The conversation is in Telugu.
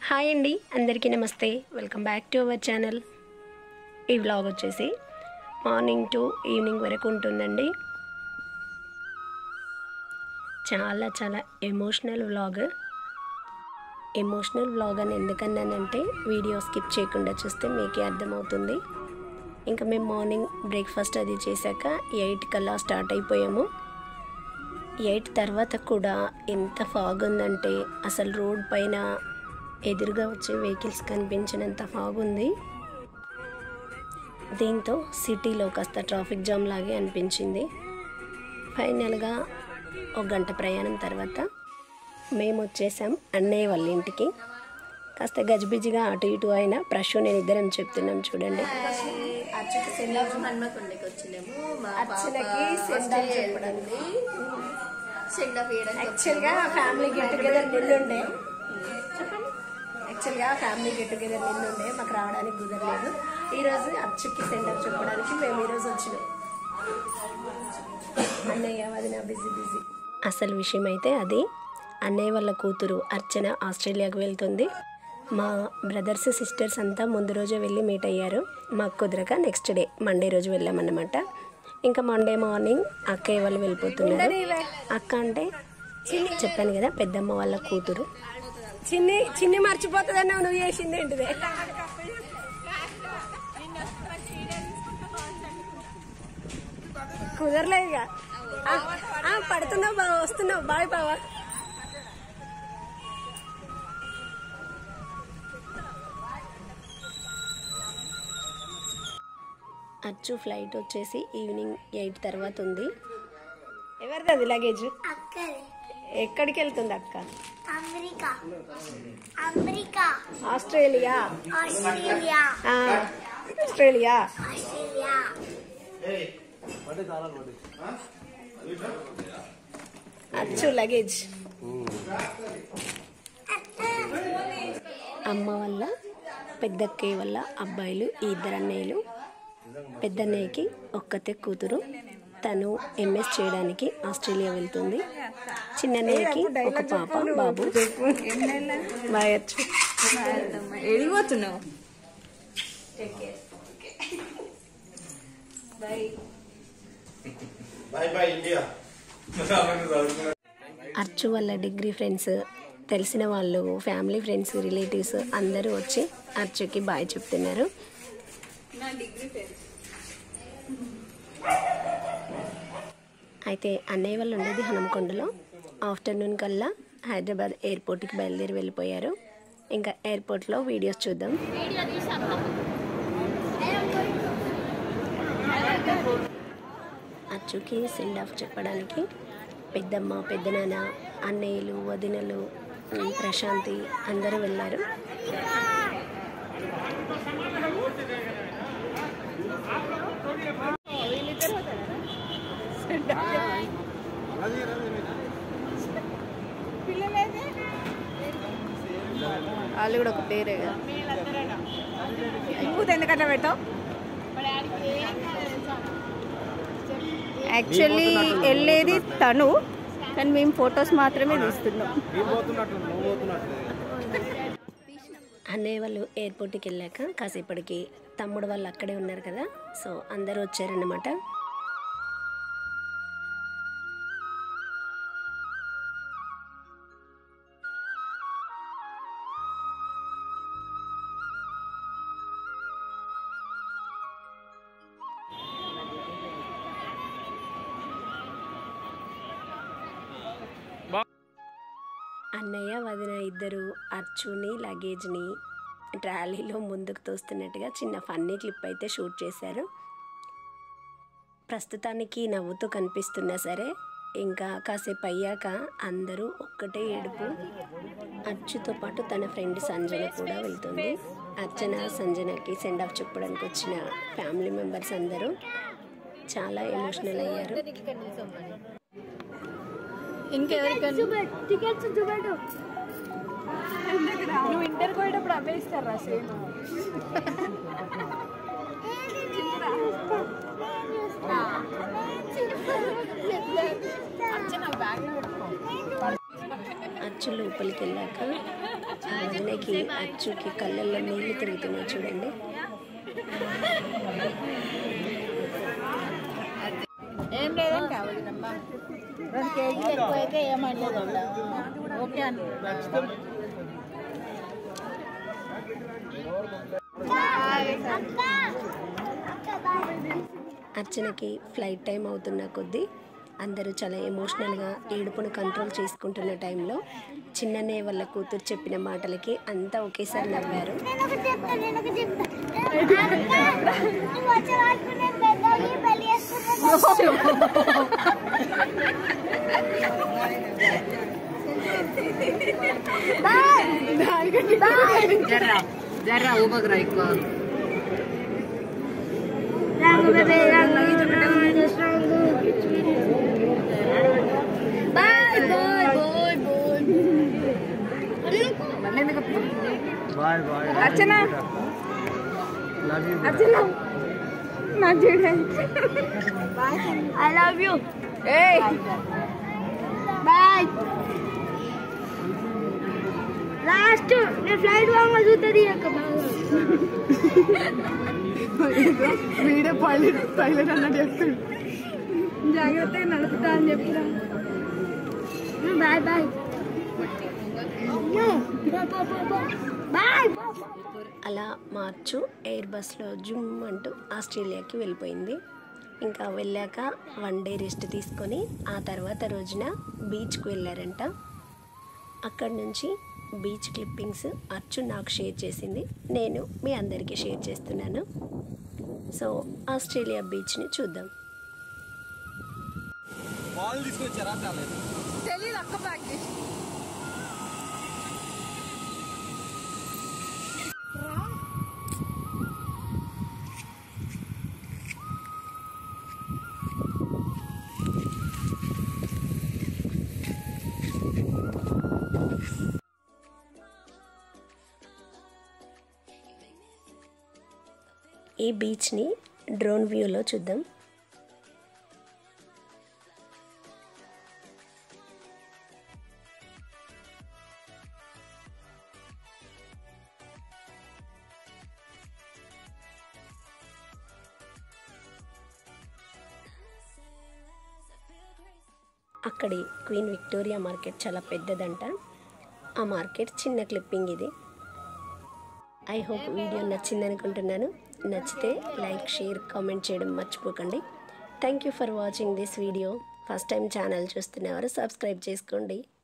హాయ్ అండి అందరికీ నమస్తే welcome back to our channel ఈ వ్లాగ్ వచ్చేసి మార్నింగ్ టు ఈవినింగ్ వరకు ఉంటుందండి చాలా చాలా ఎమోషనల్ వ్లాగ్ ఎమోషనల్ వ్లాగ్ అని ఎందుకన్నానంటే వీడియో స్కిప్ చేయకుండా చూస్తే మీకే అర్థమవుతుంది ఇంకా మేము మార్నింగ్ బ్రేక్ఫాస్ట్ అది చేశాక ఎయిట్ కల్లా స్టార్ట్ అయిపోయాము ఎయిట్ తర్వాత కూడా ఎంత ఫాగ్ ఉందంటే అసలు రోడ్ పైన ఎదురుగా వచ్చే వెహికల్స్ కనిపించినంత ఫాగ్ ఉంది దీంతో సిటీలో కాస్త ట్రాఫిక్ జామ్ లాగే అనిపించింది ఫైనల్గా ఒక గంట ప్రయాణం తర్వాత మేము వచ్చేసాం అన్నయ్య వాళ్ళ ఇంటికి కాస్త గజిబిజిగా అటు ఇటు అయినా ప్రశు నేను ఇద్దరం చెప్తున్నాం చూడండి హన్మకొండకి వచ్చినాము మా అర్చనకి send off చెప్పడానికి. సెండ్ ఆఫ్ వేయడానికి యాక్చువల్గా ఫ్యామిలీ గెట్ టుగెదర్ నిన్నుండే యాక్చువల్గా ఫ్యామిలీ గెట్ టుగెదర్ నిన్నుండే మాకు రావడానికి కుదరలేదు ఈరోజు అచ్చుకి సెండ్ ఆఫ్ చెప్పడానికి మేము ఈరోజు వచ్చినాం అన్నయ్య వదిన బిజీ బిజీ అసలు విషయం అయితే అది అన్నయ్య వాళ్ళ కూతురు అర్చన ఆస్ట్రేలియాకు వెళ్తుంది మా బ్రదర్స్ సిస్టర్స్ అంతా ముందు రోజే వెళ్ళి మీట్ అయ్యారు మాకు కుదరక నెక్స్ట్ డే మండే రోజు వెళ్ళామన్నమాట ఇంకా మండే మార్నింగ్ అక్కయ్య వాళ్ళు వెళ్ళిపోతున్నారు అక్క అంటే చెప్పాను కదా పెద్దమ్మ వాళ్ళ కూతురు చిన్ని చిన్ని మర్చిపోతుందన్నావు నువ్వు చేసింది ఏంటిదే కుదరలేదు ఇక. ఆ, ఆ, పడుతున్నావు బావ వస్తున్నావు బాయ్ బావా అచ్చు ఫ్లైట్ వచ్చేసి ఈవినింగ్ ఎయిట్ తర్వాత ఉంది ఎవరిది అది లగేజ్ అక్కడే ఎక్కడికి వెళ్తుంది అక్క అమెరికా అమెరికా ఆస్ట్రేలియా ఆస్ట్రేలియా ఆ, ఆస్ట్రేలియా ఆస్ట్రేలియా అచ్చు లగేజ్ అమ్మ వల్ల పెద్దక్కయ్య వల్ల అబ్బాయిలు ఈ ఇద్దరు అన్నయ్యలు పెద్దన్నయ్యకి ఒక్కతే కూతురు తను ఎంఎస్ చేయడానికి ఆస్ట్రేలియా వెళ్తుంది చిన్నన్నయ్యకి ఒక పాప బాబు బాయ్ అచ్చు ఎడిగిపోతున్నావు బాయ్ బాయ్ ఇండియా అచ్చు వాళ్ళ డిగ్రీ ఫ్రెండ్స్ తెలిసిన వాళ్ళు ఫ్యామిలీ ఫ్రెండ్స్ రిలేటివ్స్ అందరూ వచ్చి అచ్చుకి బాయ్ చెప్తున్నారు అయితే అన్నయ్య వాళ్ళు ఉండేది హనంకొండలో ఆఫ్టర్నూన్ కల్లా హైదరాబాద్ ఎయిర్పోర్ట్కి బయలుదేరి వెళ్ళిపోయారు ఇంకా ఎయిర్పోర్ట్లో వీడియోస్ చూద్దాం అచ్చుకి సెండ్ ఆఫ్ చెప్పడానికి పెద్దమ్మ పెద్దనాన్న అన్నయ్యలు వదినలు ఉమ్, ప్రశాంతి అందరూ వెళ్ళారు వాళ్ళు కూడా ఒక పేరే కదా ఇంకూత ఎందుకంటే పెట్టావు యాక్చువల్లీ వెళ్ళేది తను కానీ మేము ఫొటోస్ మాత్రమే తీస్తున్నాం అన్నయ్య వాళ్ళు ఎయిర్పోర్ట్కి వెళ్ళాక కాసేపటికి తమ్ముడు వాళ్ళు అక్కడే ఉన్నారు కదా సో అందరూ వచ్చారన్నమాట అన్నయ్య వదిన ఇద్దరు అచ్చుని లగేజ్ని ట్రాలీలో ముందుకు తోస్తున్నట్టుగా చిన్న ఫన్నీ క్లిప్ అయితే షూట్ చేశారు ప్రస్తుతానికి నవ్వుతూ కనిపిస్తున్నా సరే ఇంకా కాసేపు అయ్యాక అందరూ ఒక్కటే ఏడుపు అచ్చుతో పాటు తన ఫ్రెండ్ సంజన కూడా వెళ్తుంది అర్చన సంజనకి సెండ్ ఆఫ్ చెప్పడానికి వచ్చిన ఫ్యామిలీ మెంబర్స్ అందరూ చాలా ఎమోషనల్ అయ్యారు నువ్వు ఇంటర్ పోయేటప్పుడు అవే ఇస్తారా సేమ్ ఆ అచ్చు లోపలికి వెళ్ళాక ఆ వదినకి అచ్చుకి కళ్ళల్లో నీళ్లు తిరుగుతున్నాయి చూడండి ఏం లేదంటే వదినమ్మా రెండు కేజీలు ఎక్కువ అయితే ఏమనలేదు ఓకే అని అక్క అక్క బాయ్ అర్చనకి ఫ్లైట్ టైం అవుతున్న కొద్దీ అందరూ చాలా ఎమోషనల్గా ఏడుపును కంట్రోల్ చేసుకుంటున్న టైంలో చిన్ననే వాళ్ళ కూతురు చెప్పిన మాటలకి అంతా ఒకేసారి నవ్వారు నేను ఒకటి చెప్తా నేను ఒకటి చెప్తా అక్క నువ్వు వచ్చే వరకు నేను పెద్దోగి పెళ్లి చేసుకున్నాను జర్రా జర్రా ఊపకురా ఎక్కువ రాంగు బేబే wrong bye bye bye bye bye bye అర్చన లవ్ యూ అర్చన నా చూడండి ఐ లవ్ యూ ఏయ్ బాయ్ లాస్ట్ నేను ఫ్లైట్ వాంగ చూస్తుంది అక్క వీడే పైలట్ పైలట్ అన్నట్టు చెప్తాడు జాగ్రత్తగా నడుపుతా అని చెప్తా బాయ్ బాయ్ బాయ్ అలా మార్చు ఎయిర్ బస్లో జుమ్ అంటూ ఆస్ట్రేలియాకి వెళ్ళిపోయింది ఇంకా వెళ్ళాక వన్ డే రెస్ట్ తీసుకొని ఆ తర్వాత రోజున బీచ్కి వెళ్ళారంట అక్కడి నుంచి బీచ్ క్లిప్పింగ్స్ అచ్చు నాకు షేర్ చేసింది నేను మీ అందరికీ షేర్ చేస్తున్నాను సో ఆస్ట్రేలియా బీచ్ని చూద్దాం తెలీదు అక్క ప్రాక్టీస్ ఈ బీచ్ని డ్రోన్ వ్యూలో చూద్దాం అక్కడి క్వీన్ విక్టోరియా మార్కెట్ చాలా పెద్దదంట ఆ మార్కెట్ చిన్న క్లిప్పింగ్ ఇది ఐ హోప్ వీడియో నచ్చింది అనుకుంటున్నాను నచ్చితే లైక్ షేర్ కామెంట్ చేయడం మర్చిపోకండి thank you for watching this video first time channel చూస్తున్నవారు సబ్స్క్రైబ్ చేసుకోండి